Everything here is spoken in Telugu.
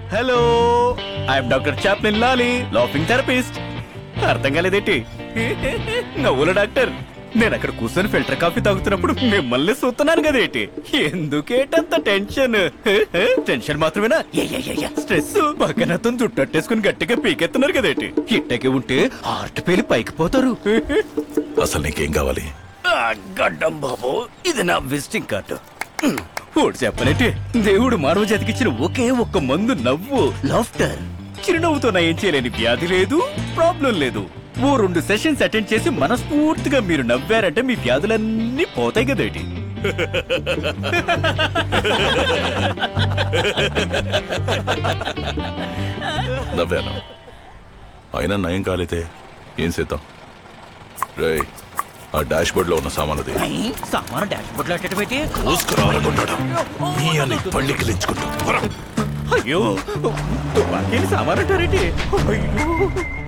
హలో ఐఎమ్ డాక్టర్ చాప్లిన్ లాలి లాఫింగ్ థెరపిస్ట్ అర్థం కాలేదేంటి నవ్వుల డాక్టర్ నేను అక్కడ కూర్చొని ఫిల్టర్ కాఫీ తాగుతున్నప్పుడు మిమ్మల్ని చూస్తున్నాను కదేంటి ఎందుకేటంత టెన్షన్ టెన్షన్ మాత్రమేనా స్ట్రెస్ పక్కనతో దుట్టట్టేసుకుని గట్టిగా పీకెత్తున్నారు కదేంటి ఇట్టకి ఉంటే హార్ట్ పేలి పైకి పోతారు అసలు నీకేం కావాలి ఆ, గడ్డం బాబు ఇది నా విజిటింగ్ కార్డు ఓడి చెప్పనంటే దేవుడు మానవ జాతికిచ్చిన ఒకే ఒక్క మందు నవ్వు లాఫ్టర్ చిరునవ్వుతో నయం చేయలేని వ్యాధి లేదు ప్రాబ్లం లేదు ఓ రెండు సెషన్స్ అటెండ్ చేసి మనస్ఫూర్తిగా మీరు నవ్వారంటే మీ వ్యాధులన్నీ పోతాయి కదేటి నవ్వాను అయినా నయం కాలేతే ఏం చేద్దాం రే ఆ డాష్ బోర్డ్ లో ఉన్న సామానది సామాను డాష్ బోర్డ్ పెట్టబెట్టి చూసుకురావాలనుకుంటాడు నీ అని పళ్ళి గిలించుకుంటా అయ్యో తుపాకీని సామాను అంటారేంటి అయ్యో